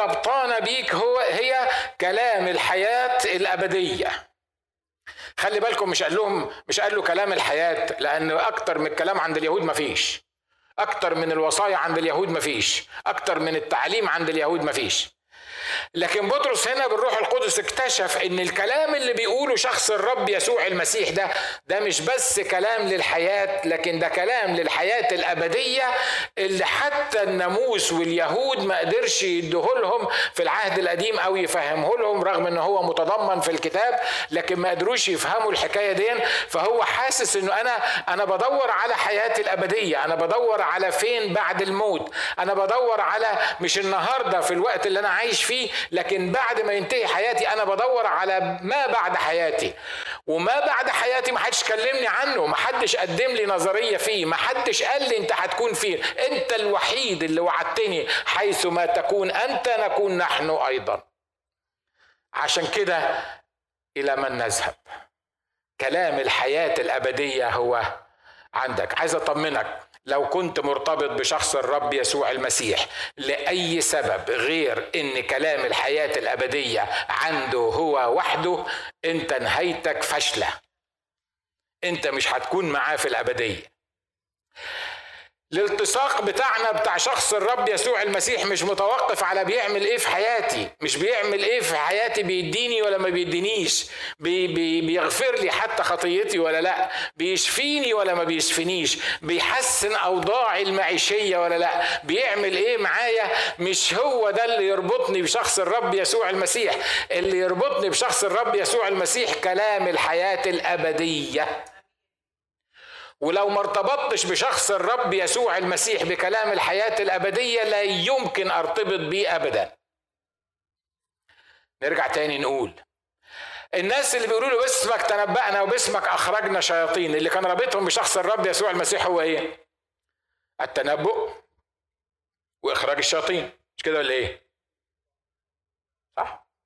ربطانة بيك هو هي كلام الحياة الأبدية خلي بالكم مش قال لهم مش قال له كلام الحياة لأن أكتر من الكلام عند اليهود مفيش أكتر من الوصايا عند اليهود مفيش أكتر من التعليم عند اليهود مفيش لكن بطرس هنا بالروح القدس اكتشف ان الكلام اللي بيقوله شخص الرب يسوع المسيح ده ده مش بس كلام للحياة لكن ده كلام للحياة الأبدية اللي حتى الناموس واليهود ما قدرش يديهولهم في العهد القديم أو يفهمه لهم رغم ان هو متضمن في الكتاب لكن ما قدروش يفهموا الحكاية دي فهو حاسس انه انا انا بدور على حياتي الأبدية انا بدور على فين بعد الموت انا بدور على مش النهاردة في الوقت اللي انا عايش فيه فيه لكن بعد ما ينتهي حياتي انا بدور على ما بعد حياتي وما بعد حياتي ما حدش كلمني عنه ما حدش قدم لي نظريه فيه ما حدش قال لي انت هتكون فين انت الوحيد اللي وعدتني حيث ما تكون انت نكون نحن ايضا عشان كده الى من نذهب كلام الحياه الابديه هو عندك عايز اطمنك لو كنت مرتبط بشخص الرب يسوع المسيح لاي سبب غير ان كلام الحياه الابديه عنده هو وحده انت نهايتك فاشله انت مش هتكون معاه في الابديه الالتصاق بتاعنا بتاع شخص الرب يسوع المسيح مش متوقف على بيعمل ايه في حياتي مش بيعمل ايه في حياتي بيديني ولا ما بيدينيش بي بي بيغفر لي حتى خطيتي ولا لا بيشفيني ولا ما بيشفينيش بيحسن اوضاعي المعيشيه ولا لا بيعمل ايه معايا مش هو ده اللي يربطني بشخص الرب يسوع المسيح اللي يربطني بشخص الرب يسوع المسيح كلام الحياه الابديه ولو ما ارتبطتش بشخص الرب يسوع المسيح بكلام الحياة الأبدية لا يمكن أرتبط بيه أبدا نرجع تاني نقول الناس اللي بيقولوا له باسمك تنبأنا وباسمك أخرجنا شياطين اللي كان رابطهم بشخص الرب يسوع المسيح هو إيه؟ التنبؤ وإخراج الشياطين مش كده ولا إيه؟ صح؟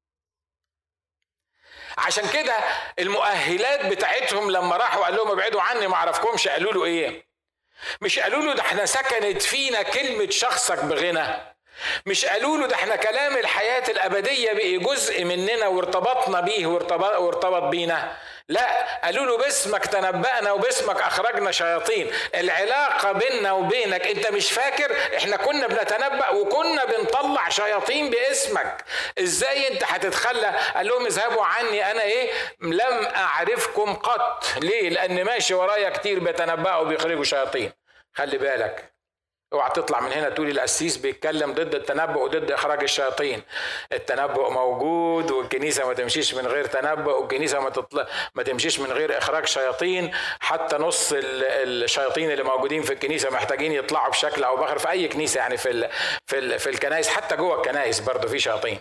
عشان كده المؤهلات بتاعتهم لما راحوا قال لهم ابعدوا عني ما اعرفكمش قالوا له ايه مش قالوا له ده احنا سكنت فينا كلمة شخصك بغنى مش قالوا له ده احنا كلام الحياة الأبدية بقي جزء مننا وارتبطنا بيه وارتبط, وارتبط بينا لا قالوا له باسمك تنبأنا وباسمك أخرجنا شياطين العلاقة بيننا وبينك أنت مش فاكر احنا كنا بنتنبأ وكنا بنطلع شياطين باسمك ازاي انت هتتخلى قال لهم اذهبوا عني أنا ايه لم أعرفكم قط ليه لأن ماشي ورايا كتير بيتنبأوا وبيخرجوا شياطين خلي بالك اوعى تطلع من هنا تقولي القسيس بيتكلم ضد التنبؤ وضد اخراج الشياطين التنبؤ موجود والكنيسه ما تمشيش من غير تنبؤ والكنيسه ما تطلع ما تمشيش من غير اخراج شياطين حتى نص الشياطين اللي موجودين في الكنيسه محتاجين يطلعوا بشكل او باخر في اي كنيسه يعني في ال في ال في الكنائس حتى جوه الكنائس برضه في شياطين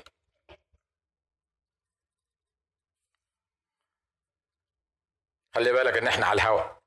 خلي بالك ان احنا على الهواء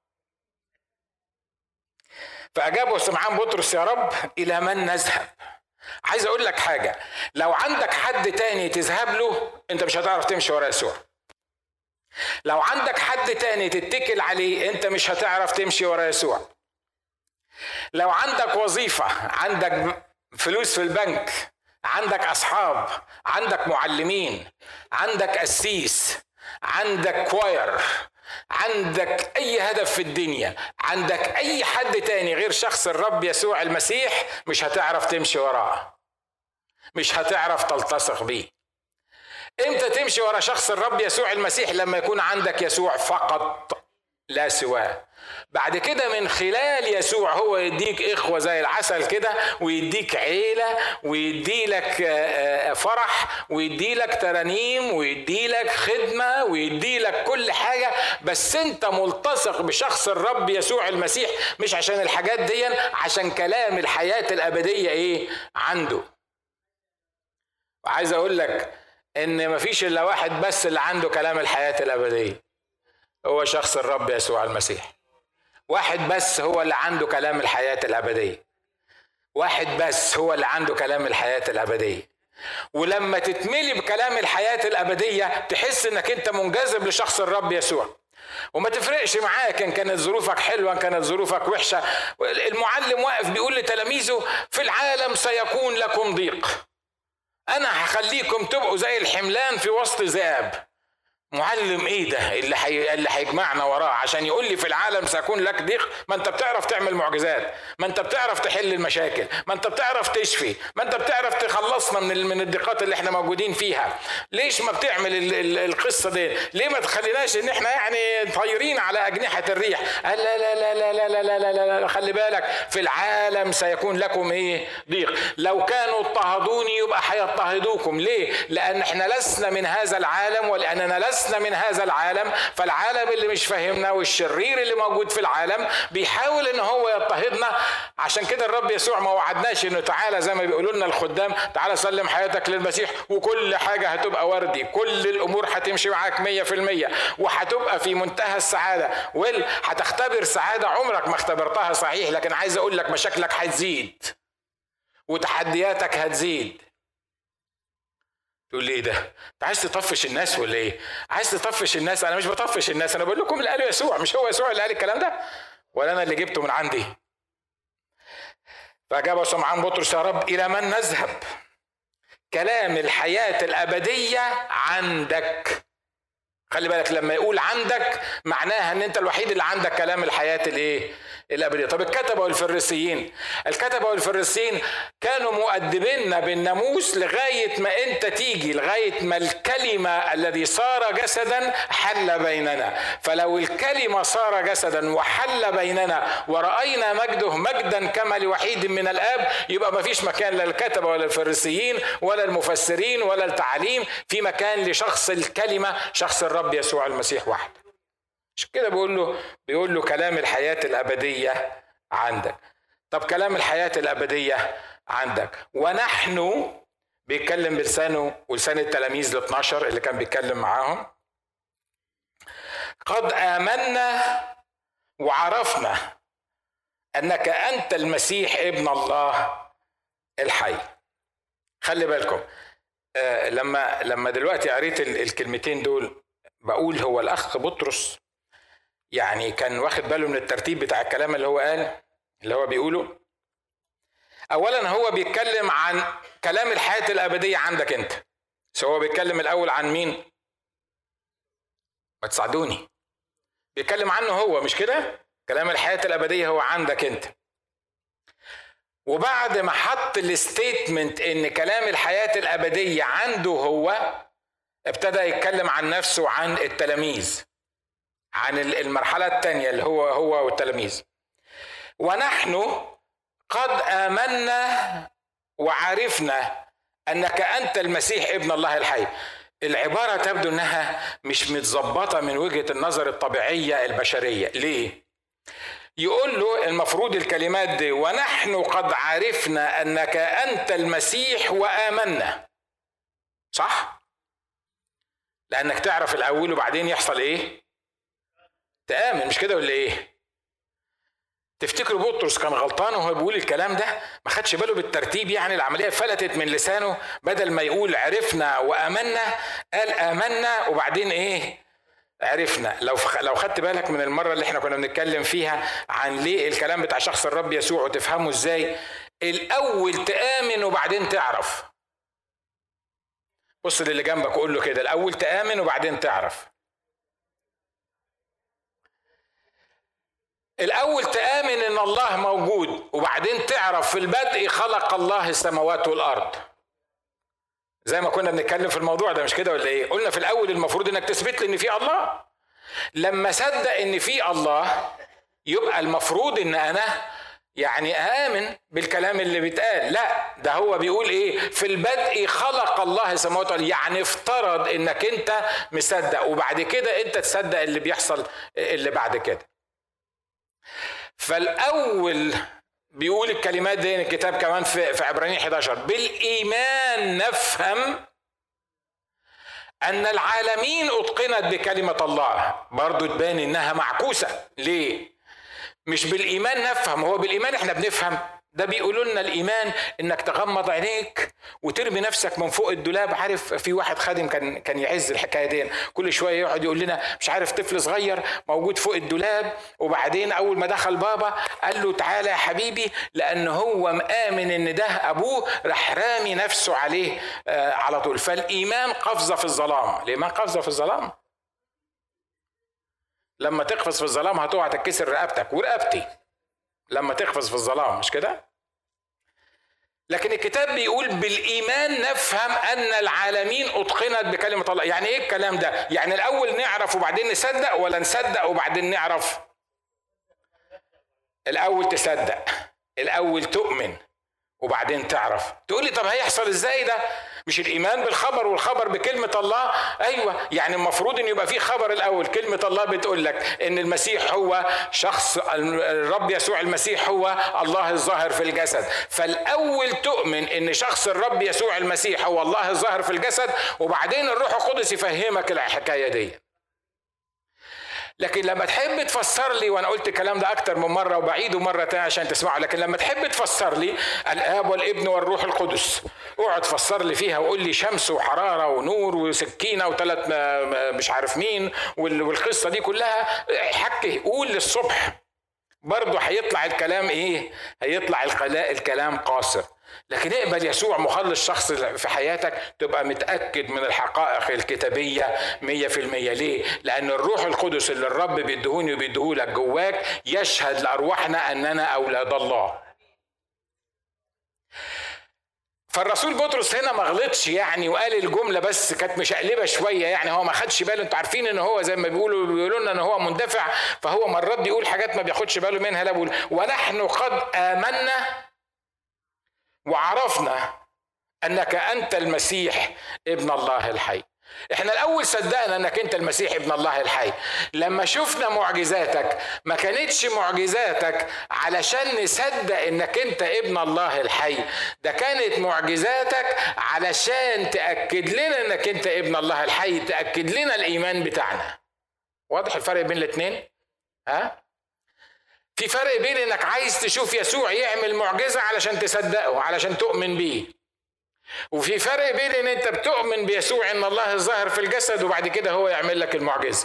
فأجابه سمعان بطرس يا رب إلى من نذهب عايز أقول لك حاجة لو عندك حد تاني تذهب له أنت مش هتعرف تمشي ورا يسوع لو عندك حد تاني تتكل عليه أنت مش هتعرف تمشي ورا يسوع لو عندك وظيفة عندك فلوس في البنك عندك أصحاب عندك معلمين عندك قسيس عندك كواير عندك اي هدف في الدنيا عندك اي حد تاني غير شخص الرب يسوع المسيح مش هتعرف تمشي وراه مش هتعرف تلتصق بيه امتى تمشي ورا شخص الرب يسوع المسيح لما يكون عندك يسوع فقط لا سواه بعد كده من خلال يسوع هو يديك إخوة زي العسل كده ويديك عيلة ويديلك فرح ويديلك ترانيم ويديلك خدمة ويديلك كل حاجة بس انت ملتصق بشخص الرب يسوع المسيح مش عشان الحاجات دي عشان كلام الحياة الأبدية ايه عنده وعايز اقول لك ان مفيش الا واحد بس اللي عنده كلام الحياة الأبدية هو شخص الرب يسوع المسيح واحد بس هو اللي عنده كلام الحياة الأبدية واحد بس هو اللي عنده كلام الحياة الأبدية ولما تتملي بكلام الحياة الأبدية تحس إنك أنت منجذب لشخص الرب يسوع وما تفرقش معاك ان كانت ظروفك حلوه ان كانت ظروفك وحشه المعلم واقف بيقول لتلاميذه في العالم سيكون لكم ضيق انا هخليكم تبقوا زي الحملان في وسط ذئاب معلم ايه ده اللي حي... اللي هيجمعنا وراه عشان يقول لي في العالم سيكون لك ضيق ما انت بتعرف تعمل معجزات ما انت بتعرف تحل المشاكل ما انت بتعرف تشفي ما انت بتعرف تخلصنا من من الضيقات اللي احنا موجودين فيها ليش ما بتعمل ال... ال... القصه دي ليه ما تخليناش ان احنا يعني طايرين على اجنحه الريح قال لا لا لا لا لا لا لا لا, لا, لا خلي بالك في العالم سيكون لكم ايه ضيق لو كانوا اضطهدوني يبقى هيضطهدوكم ليه لان احنا لسنا من هذا العالم ولاننا لسنا لسنا من هذا العالم فالعالم اللي مش فاهمنا والشرير اللي موجود في العالم بيحاول ان هو يضطهدنا عشان كده الرب يسوع ما وعدناش انه تعالى زي ما بيقولوا لنا الخدام تعالى سلم حياتك للمسيح وكل حاجه هتبقى وردي كل الامور هتمشي معاك 100% وهتبقى في منتهى السعاده وال هتختبر سعاده عمرك ما اختبرتها صحيح لكن عايز اقول لك مشاكلك هتزيد وتحدياتك هتزيد تقول لي ايه ده؟ انت عايز تطفش الناس ولا ايه؟ عايز تطفش الناس انا مش بطفش الناس انا بقول لكم اللي قاله يسوع مش هو يسوع اللي قال الكلام ده؟ ولا انا اللي جبته من عندي؟ فاجاب سمعان بطرس يا رب الى من نذهب؟ كلام الحياه الابديه عندك خلي بالك لما يقول عندك معناها ان انت الوحيد اللي عندك كلام الحياه الايه؟ الابديه طب الكتبه والفريسيين الكتبه والفريسيين كانوا مؤدبيننا بالناموس لغايه ما انت تيجي لغايه ما الكلمه الذي صار جسدا حل بيننا فلو الكلمه صار جسدا وحل بيننا وراينا مجده مجدا كما لوحيد من الاب يبقى ما فيش مكان للكتبه ولا الفريسيين ولا المفسرين ولا التعليم في مكان لشخص الكلمه شخص الرب يسوع المسيح وحده عشان كده بيقول له بيقول له كلام الحياة الأبدية عندك طب كلام الحياة الأبدية عندك ونحن بيتكلم بلسانه ولسان التلاميذ ال 12 اللي كان بيتكلم معاهم قد آمنا وعرفنا أنك أنت المسيح ابن الله الحي خلي بالكم آه لما لما دلوقتي قريت الكلمتين دول بقول هو الأخ بطرس يعني كان واخد باله من الترتيب بتاع الكلام اللي هو قال اللي هو بيقوله اولا هو بيتكلم عن كلام الحياه الابديه عندك انت بس هو بيتكلم الاول عن مين ما تساعدوني بيتكلم عنه هو مش كده كلام الحياه الابديه هو عندك انت وبعد ما حط الستيتمنت ان كلام الحياه الابديه عنده هو ابتدى يتكلم عن نفسه وعن التلاميذ عن المرحلة الثانية اللي هو هو والتلاميذ ونحن قد آمنا وعرفنا أنك أنت المسيح ابن الله الحي العبارة تبدو أنها مش متظبطة من وجهة النظر الطبيعية البشرية ليه؟ يقول له المفروض الكلمات دي ونحن قد عرفنا أنك أنت المسيح وآمنا صح؟ لأنك تعرف الأول وبعدين يحصل إيه؟ تآمن مش كده ولا ايه؟ تفتكروا بطرس كان غلطان وهو بيقول الكلام ده ما خدش باله بالترتيب يعني العمليه فلتت من لسانه بدل ما يقول عرفنا وامنا قال امنا وبعدين ايه عرفنا لو لو خدت بالك من المره اللي احنا كنا بنتكلم فيها عن ليه الكلام بتاع شخص الرب يسوع وتفهمه ازاي الاول تامن وبعدين تعرف بص للي جنبك وقول له كده الاول تامن وبعدين تعرف الأول تآمن إن الله موجود وبعدين تعرف في البدء خلق الله السماوات والأرض زي ما كنا بنتكلم في الموضوع ده مش كده ولا ايه قلنا في الاول المفروض انك تثبت لي ان في الله لما صدق ان في الله يبقى المفروض ان انا يعني آمن بالكلام اللي بيتقال لا ده هو بيقول ايه في البدء خلق الله السماوات والارض يعني افترض انك انت مصدق وبعد كده انت تصدق اللي بيحصل اللي بعد كده فالاول بيقول الكلمات دي الكتاب كمان في في عبرانيين 11 بالايمان نفهم ان العالمين اتقنت بكلمه الله برضو تبان انها معكوسه ليه مش بالايمان نفهم هو بالايمان احنا بنفهم ده بيقولوا لنا الايمان انك تغمض عينيك وترمي نفسك من فوق الدولاب عارف في واحد خادم كان كان يعز الحكايه دي كل شويه يقعد يقول لنا مش عارف طفل صغير موجود فوق الدولاب وبعدين اول ما دخل بابا قال له تعالى يا حبيبي لان هو مآمن ان ده ابوه راح رامي نفسه عليه آه على طول فالايمان قفزه في الظلام الايمان قفزه في الظلام لما تقفز في الظلام هتقع تتكسر رقبتك ورقبتي لما تقفز في الظلام مش كده لكن الكتاب بيقول بالايمان نفهم ان العالمين اتقنت بكلمه الله يعني ايه الكلام ده يعني الاول نعرف وبعدين نصدق ولا نصدق وبعدين نعرف الاول تصدق الاول تؤمن وبعدين تعرف تقول لي طب هيحصل ازاي ده مش الايمان بالخبر والخبر بكلمه الله ايوه يعني المفروض ان يبقى في خبر الاول كلمه الله بتقول لك ان المسيح هو شخص الرب يسوع المسيح هو الله الظاهر في الجسد فالاول تؤمن ان شخص الرب يسوع المسيح هو الله الظاهر في الجسد وبعدين الروح القدس يفهمك الحكايه دي لكن لما تحب تفسر لي وانا قلت الكلام ده اكتر من مره وبعيده مره تانية عشان تسمعه لكن لما تحب تفسر لي الاب والابن والروح القدس اقعد فسر لي فيها وقول لي شمس وحراره ونور وسكينه وثلاث مش عارف مين والقصه دي كلها حكي قول للصبح برضه هيطلع الكلام ايه هيطلع الكلام قاصر لكن اقبل يسوع مخلص شخص في حياتك تبقى متأكد من الحقائق الكتابية مية في المية ليه؟ لأن الروح القدس اللي الرب بيدهوني وبيديهولك جواك يشهد لأرواحنا أننا أولاد الله فالرسول بطرس هنا ما غلطش يعني وقال الجمله بس كانت مشقلبه شويه يعني هو ما خدش باله انتوا عارفين ان هو زي ما بيقولوا بيقولوا لنا ان هو مندفع فهو مرات بيقول حاجات ما بياخدش باله منها لا بيقول ونحن قد امنا وعرفنا انك انت المسيح ابن الله الحي احنا الاول صدقنا انك انت المسيح ابن الله الحي لما شفنا معجزاتك ما كانتش معجزاتك علشان نصدق انك انت ابن الله الحي ده كانت معجزاتك علشان تاكد لنا انك انت ابن الله الحي تاكد لنا الايمان بتاعنا واضح الفرق بين الاثنين ها في فرق بين انك عايز تشوف يسوع يعمل معجزه علشان تصدقه علشان تؤمن بيه وفي فرق بين ان انت بتؤمن بيسوع ان الله ظاهر في الجسد وبعد كده هو يعمل لك المعجزه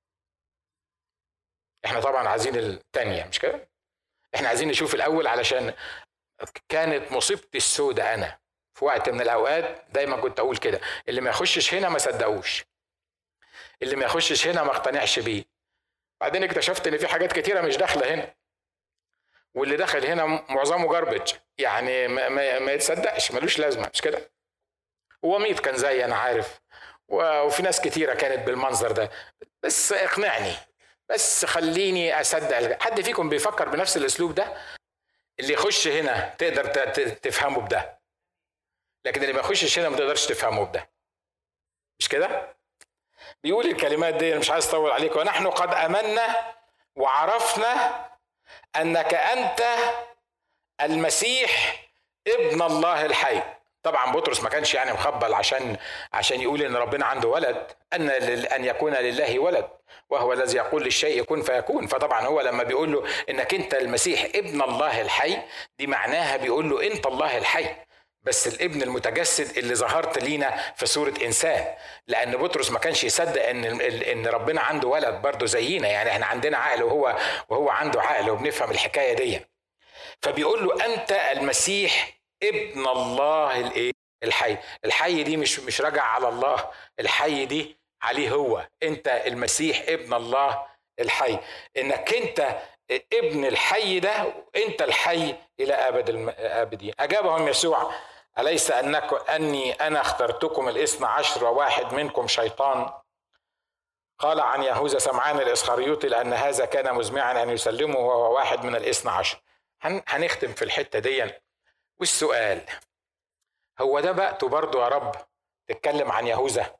احنا طبعا عايزين الثانيه مش كده احنا عايزين نشوف الاول علشان كانت مصيبتي السوداء انا في وقت من الاوقات دايما كنت اقول كده اللي ما يخشش هنا ما صدقوش اللي ما يخشش هنا ما اقتنعش بيه بعدين اكتشفت ان في حاجات كتيره مش داخله هنا واللي دخل هنا معظمه جاربج يعني ما, ما, ما يتصدقش ملوش لازمه مش كده وميت كان زي انا عارف وفي ناس كتيره كانت بالمنظر ده بس اقنعني بس خليني اصدق حد فيكم بيفكر بنفس الاسلوب ده اللي يخش هنا تقدر تفهمه بده لكن اللي ما يخشش هنا ما تقدرش تفهمه بده مش كده بيقول الكلمات دي مش عايز اطول عليكم ونحن قد امنا وعرفنا انك انت المسيح ابن الله الحي طبعا بطرس ما كانش يعني مخبل عشان عشان يقول ان ربنا عنده ولد ان ان يكون لله ولد وهو الذي يقول للشيء كن فيكون فطبعا هو لما بيقول له انك انت المسيح ابن الله الحي دي معناها بيقول له انت الله الحي بس الابن المتجسد اللي ظهرت لينا في صورة إنسان لأن بطرس ما كانش يصدق إن إن ربنا عنده ولد برضه زينا يعني إحنا عندنا عقل وهو وهو عنده عقل وبنفهم الحكاية دي فبيقول له أنت المسيح ابن الله الإيه الحي الحي دي مش مش راجع على الله الحي دي عليه هو أنت المسيح ابن الله الحي إنك أنت ابن الحي ده انت الحي الى ابد الابدين اجابهم يسوع أليس أنك أني أنا اخترتكم الاثنى عشر وواحد منكم شيطان قال عن يهوذا سمعان الإسخريوطي لأن هذا كان مزمعا أن يسلمه وهو واحد من الاثنى عشر هنختم في الحتة دي والسؤال هو ده بقته برضه يا رب تتكلم عن يهوذا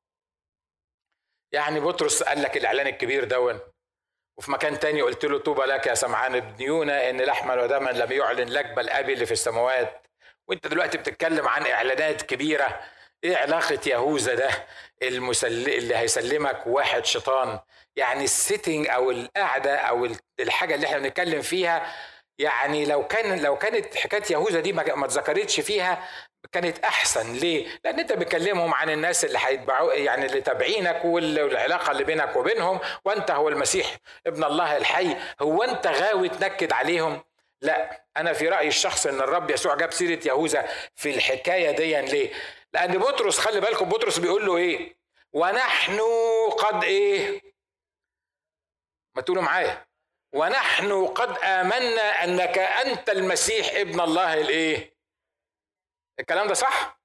يعني بطرس قال لك الإعلان الكبير دون وفي مكان تاني قلت له طوبى لك يا سمعان ابن يونا ان لحما ودما لم يعلن لك بل ابي اللي في السماوات وانت دلوقتي بتتكلم عن اعلانات كبيره ايه علاقه يهوذا ده المسل... اللي هيسلمك واحد شيطان يعني السيتنج او القعده او الحاجه اللي احنا بنتكلم فيها يعني لو كان لو كانت حكايه يهوذا دي ما اتذكرتش فيها كانت احسن ليه؟ لان انت بتكلمهم عن الناس اللي هيتبعوا يعني اللي تابعينك والعلاقه اللي بينك وبينهم وانت هو المسيح ابن الله الحي هو انت غاوي تنكد عليهم؟ لا انا في رايي الشخص ان الرب يسوع جاب سيره يهوذا في الحكايه دي ليه؟ لان بطرس خلي بالكم بطرس بيقول له ايه؟ ونحن قد ايه؟ ما تقولوا معايا ونحن قد آمنا أنك أنت المسيح ابن الله الإيه؟ الكلام ده صح؟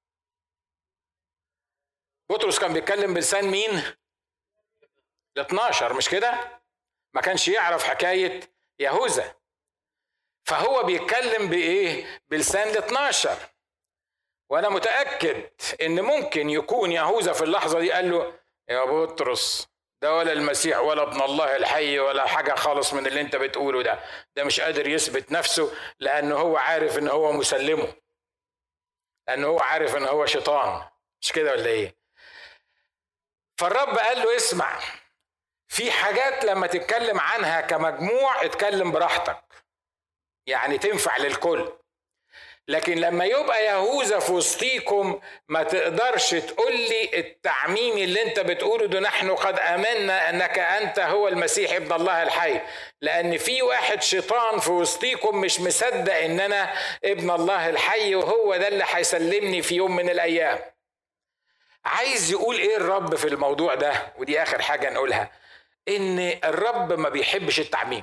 بطرس كان بيتكلم بلسان مين؟ ال 12 مش كده؟ ما كانش يعرف حكاية يهوذا فهو بيتكلم بإيه؟ بلسان ال 12 وأنا متأكد إن ممكن يكون يهوذا في اللحظة دي قال له يا بطرس ده ولا المسيح ولا ابن الله الحي ولا حاجه خالص من اللي انت بتقوله ده ده مش قادر يثبت نفسه لانه هو عارف ان هو مسلمه لانه هو عارف ان هو شيطان مش كده ولا ايه فالرب قال له اسمع في حاجات لما تتكلم عنها كمجموع اتكلم براحتك يعني تنفع للكل لكن لما يبقى يهوذا في وسطيكم ما تقدرش تقول لي التعميم اللي انت بتقوله ده نحن قد امنا انك انت هو المسيح ابن الله الحي لان في واحد شيطان في وسطيكم مش مصدق ان انا ابن الله الحي وهو ده اللي هيسلمني في يوم من الايام عايز يقول ايه الرب في الموضوع ده ودي اخر حاجه نقولها ان الرب ما بيحبش التعميم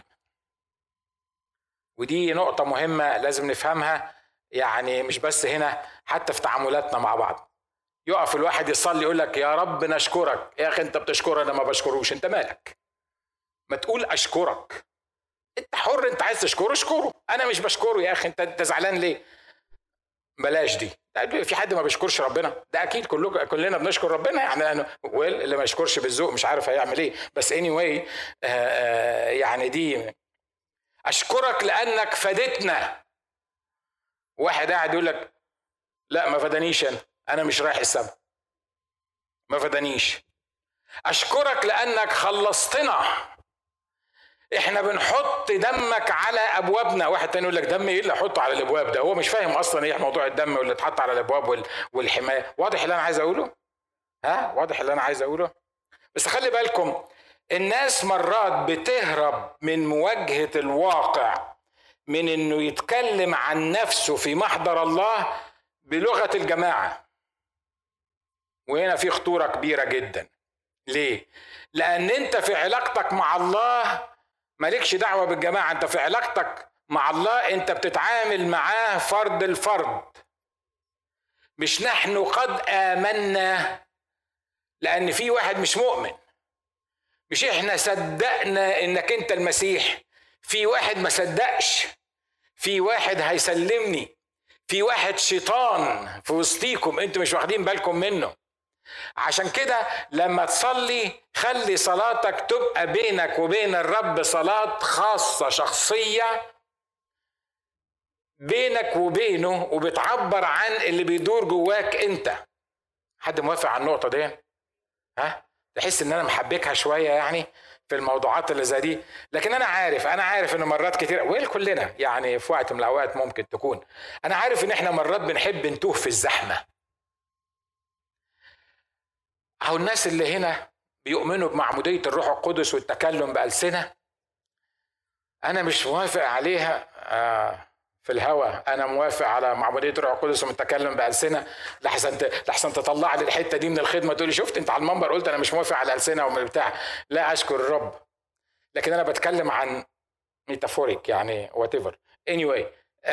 ودي نقطة مهمة لازم نفهمها يعني مش بس هنا حتى في تعاملاتنا مع بعض يقف الواحد يصلي يقول لك يا رب نشكرك يا اخي انت بتشكر انا ما بشكروش انت مالك ما تقول اشكرك انت حر انت عايز تشكره اشكره انا مش بشكره يا اخي انت انت زعلان ليه بلاش دي في حد ما بيشكرش ربنا ده اكيد كلنا كلنا بنشكر ربنا يعني انا ويل اللي ما يشكرش بالذوق مش عارف هيعمل ايه بس اني anyway آه، آه، يعني دي اشكرك لانك فادتنا واحد قاعد يقول لك لا ما فدانيش انا انا مش رايح السما ما فدانيش اشكرك لانك خلصتنا احنا بنحط دمك على ابوابنا واحد تاني يقول لك دم ايه اللي احطه على الابواب ده هو مش فاهم اصلا ايه موضوع الدم واللي اتحط على الابواب والحمايه واضح اللي انا عايز اقوله ها واضح اللي انا عايز اقوله بس خلي بالكم الناس مرات بتهرب من مواجهه الواقع من انه يتكلم عن نفسه في محضر الله بلغه الجماعه وهنا في خطوره كبيره جدا ليه لان انت في علاقتك مع الله مالكش دعوه بالجماعه انت في علاقتك مع الله انت بتتعامل معاه فرد الفرد مش نحن قد امنا لان في واحد مش مؤمن مش احنا صدقنا انك انت المسيح في واحد ما صدقش في واحد هيسلمني في واحد شيطان في وسطيكم انتوا مش واخدين بالكم منه عشان كده لما تصلي خلي صلاتك تبقى بينك وبين الرب صلاة خاصة شخصية بينك وبينه وبتعبر عن اللي بيدور جواك انت حد موافق على النقطة دي ها تحس ان انا محبكها شوية يعني في الموضوعات اللي زي دي لكن انا عارف انا عارف ان مرات كتير ويل كلنا يعني في وقت من الاوقات ممكن تكون انا عارف ان احنا مرات بنحب نتوه في الزحمه اهو الناس اللي هنا بيؤمنوا بمعموديه الروح القدس والتكلم بالسنه انا مش موافق عليها آه في الهوى انا موافق على معموديه الروح القدس ومتكلم بالسنه لحسن لحسن تطلع لي الحته دي من الخدمه تقول لي شفت انت على المنبر قلت انا مش موافق على السنه ومن بتاع لا اشكر الرب لكن انا بتكلم عن ميتافوريك يعني وات ايفر اني واي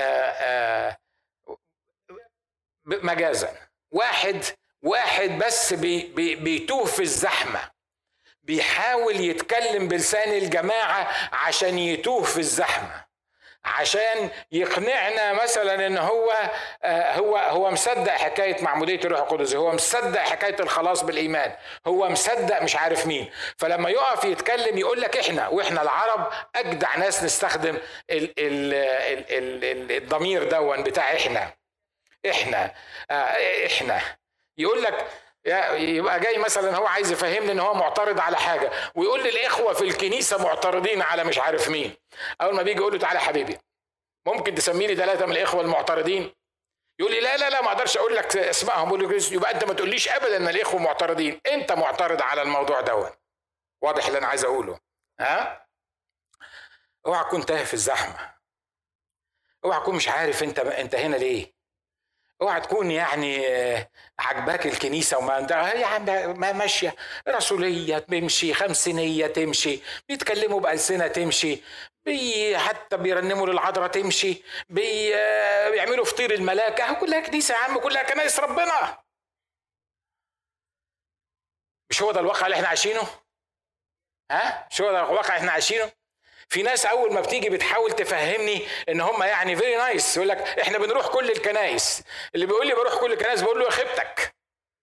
مجازا واحد واحد بس بي بي بيتوه في الزحمه بيحاول يتكلم بلسان الجماعه عشان يتوه في الزحمه عشان يقنعنا مثلا ان هو آه، هو هو مصدق حكايه معموديه الروح القدس هو مصدق حكايه الخلاص بالايمان هو مصدق مش عارف مين فلما يقف يتكلم يقول لك احنا واحنا العرب اجدع ناس نستخدم ال ال ال ال الضمير دون بتاع احنا احنا آه، احنا يقول لك يبقى جاي مثلا هو عايز يفهمني ان هو معترض على حاجه ويقول لي الاخوه في الكنيسه معترضين على مش عارف مين اول ما بيجي يقول له تعالى حبيبي ممكن تسمي لي ثلاثه من الاخوه المعترضين يقول لي لا لا لا ما اقدرش اقول لك اسمائهم اقول يبقى انت ما تقوليش ابدا ان الاخوه معترضين انت معترض على الموضوع دوت واضح اللي انا عايز اقوله ها اوعى تكون تايه في الزحمه اوعى تكون مش عارف انت انت هنا ليه اوعى تكون يعني عجباك الكنيسه وما انت يا عم ما ماشيه رسوليه تمشي خمسينيه تمشي بيتكلموا بالسنه تمشي بي حتى بيرنموا للعذراء تمشي بي بيعملوا فطير الملاك كلها كنيسه يا عم كلها كنايس ربنا مش هو ده الواقع اللي احنا عايشينه ها مش هو ده الواقع اللي احنا عايشينه في ناس اول ما بتيجي بتحاول تفهمني ان هم يعني فيري نايس يقول لك احنا بنروح كل الكنايس اللي بيقول لي بروح كل الكنايس بقول له يا خيبتك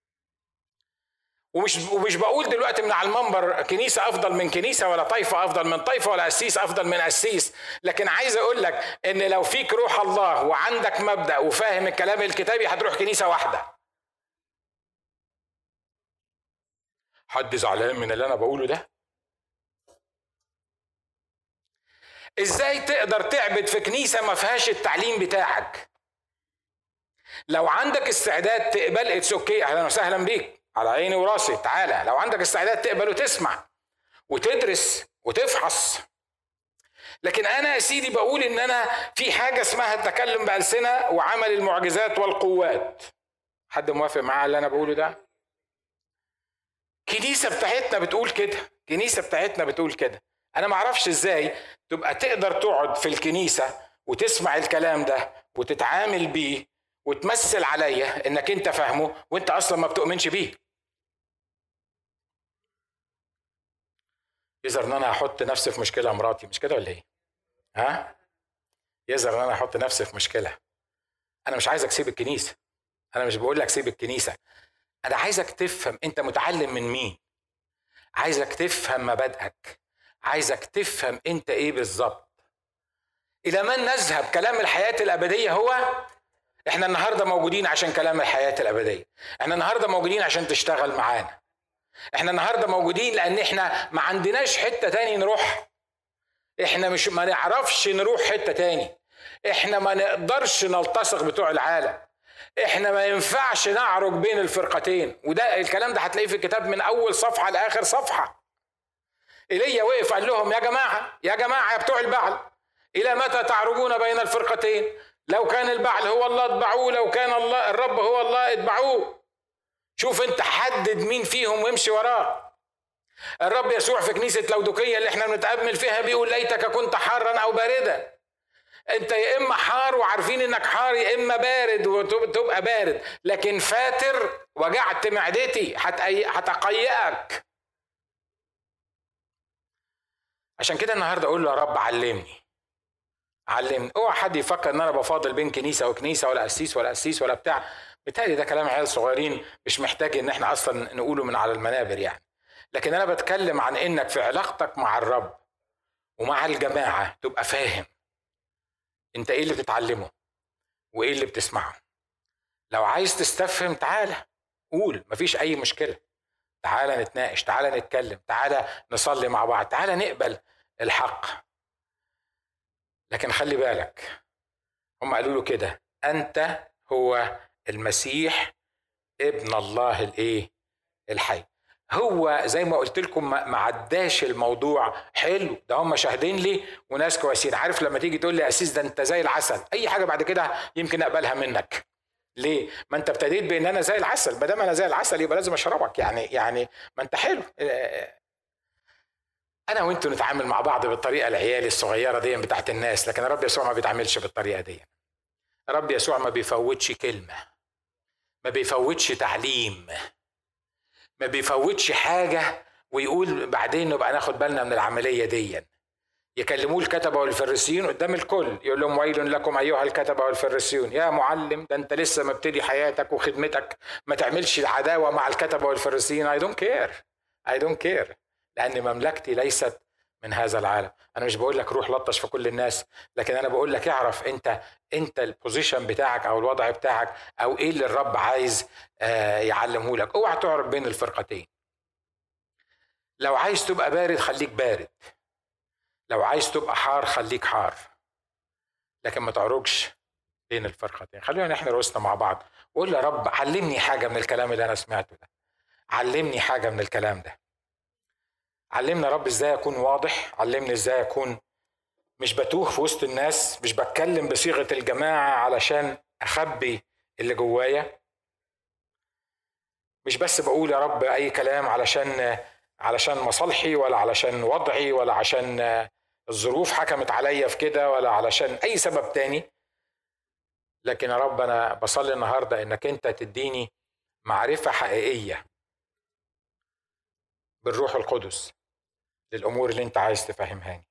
ومش ومش بقول دلوقتي من على المنبر كنيسه افضل من كنيسه ولا طائفه افضل من طائفه ولا قسيس افضل من قسيس لكن عايز اقول لك ان لو فيك روح الله وعندك مبدا وفاهم الكلام الكتابي هتروح كنيسه واحده حد زعلان من اللي انا بقوله ده ازاي تقدر تعبد في كنيسه ما فيهاش التعليم بتاعك لو عندك استعداد تقبل اتس اوكي اهلا وسهلا بيك على عيني وراسي تعالى لو عندك استعداد تقبل وتسمع وتدرس وتفحص لكن انا يا سيدي بقول ان انا في حاجه اسمها التكلم بالسنه وعمل المعجزات والقوات حد موافق معايا اللي انا بقوله ده كنيسه بتاعتنا بتقول كده كنيسه بتاعتنا بتقول كده انا ما اعرفش ازاي تبقى تقدر تقعد في الكنيسه وتسمع الكلام ده وتتعامل بيه وتمثل عليا انك انت فاهمه وانت اصلا ما بتؤمنش بيه يظهر ان انا هحط نفسي في مشكله مراتي مش كده ولا ايه ها يظهر ان انا هحط نفسي في مشكله انا مش عايزك تسيب الكنيسه انا مش بقول لك سيب الكنيسه انا عايزك تفهم انت متعلم من مين عايزك تفهم مبادئك عايزك تفهم انت ايه بالظبط الى من نذهب كلام الحياه الابديه هو احنا النهارده موجودين عشان كلام الحياه الابديه احنا النهارده موجودين عشان تشتغل معانا احنا النهارده موجودين لان احنا ما عندناش حته تاني نروح احنا مش ما نعرفش نروح حته تاني احنا ما نقدرش نلتصق بتوع العالم احنا ما ينفعش نعرج بين الفرقتين وده الكلام ده هتلاقيه في الكتاب من اول صفحه لاخر صفحه ايليا وقف قال لهم يا جماعه يا جماعه يا بتوع البعل الى متى تعرجون بين الفرقتين لو كان البعل هو الله اتبعوه لو كان الله الرب هو الله اتبعوه شوف انت حدد مين فيهم وامشي وراه الرب يسوع في كنيسة لودوكية اللي احنا بنتأمل فيها بيقول ليتك كنت حارا أو باردا انت يا اما حار وعارفين انك حار يا اما بارد وتبقى بارد لكن فاتر وجعت معدتي هتقيئك عشان كده النهارده اقول له يا رب علمني علمني اوعى حد يفكر ان انا بفاضل بين كنيسه وكنيسه ولا قسيس ولا قسيس ولا بتاع بالتالي ده كلام عيال صغيرين مش محتاج ان احنا اصلا نقوله من على المنابر يعني لكن انا بتكلم عن انك في علاقتك مع الرب ومع الجماعه تبقى فاهم انت ايه اللي بتتعلمه وايه اللي بتسمعه لو عايز تستفهم تعالى قول مفيش اي مشكله تعالى نتناقش تعالى نتكلم تعالى نصلي مع بعض تعالى نقبل الحق لكن خلي بالك هم قالوا له كده انت هو المسيح ابن الله الايه الحي هو زي ما قلت لكم ما عداش الموضوع حلو ده هم شاهدين لي وناس كويسين عارف لما تيجي تقول لي اسيس ده انت زي العسل اي حاجه بعد كده يمكن اقبلها منك ليه؟ ما انت ابتديت بان انا زي العسل ما دام انا زي العسل يبقى لازم اشربك يعني يعني ما انت حلو انا وانتوا نتعامل مع بعض بالطريقه العيالي الصغيره دي بتاعت الناس لكن الرب يسوع ما بيتعاملش بالطريقه دي الرب يسوع ما بيفوتش كلمه ما بيفوتش تعليم ما بيفوتش حاجه ويقول بعدين نبقى ناخد بالنا من العمليه دي يكلموه الكتبة والفريسيين قدام الكل يقول لهم ويل لكم أيها الكتبة والفريسيون يا معلم ده أنت لسه مبتدي حياتك وخدمتك ما تعملش عداوة مع الكتبة والفريسيين I don't care I don't care لأن مملكتي ليست من هذا العالم انا مش بقول لك روح لطش في كل الناس لكن انا بقول لك اعرف انت انت البوزيشن بتاعك او الوضع بتاعك او ايه اللي الرب عايز آه يعلمه لك اوعى تعرف بين الفرقتين لو عايز تبقى بارد خليك بارد لو عايز تبقى حار خليك حار لكن ما تعرجش بين الفرقتين خلونا نحن رؤوسنا مع بعض وقول يا رب علمني حاجة من الكلام اللي أنا سمعته ده علمني حاجة من الكلام ده علمنا رب ازاي اكون واضح علمني ازاي اكون مش بتوه في وسط الناس مش بتكلم بصيغة الجماعة علشان اخبي اللي جوايا مش بس بقول يا رب اي كلام علشان علشان مصالحي ولا علشان وضعي ولا عشان الظروف حكمت عليا في كده ولا علشان اي سبب تاني لكن يا رب انا بصلي النهارده انك انت تديني معرفه حقيقيه بالروح القدس للامور اللي انت عايز تفهمهاني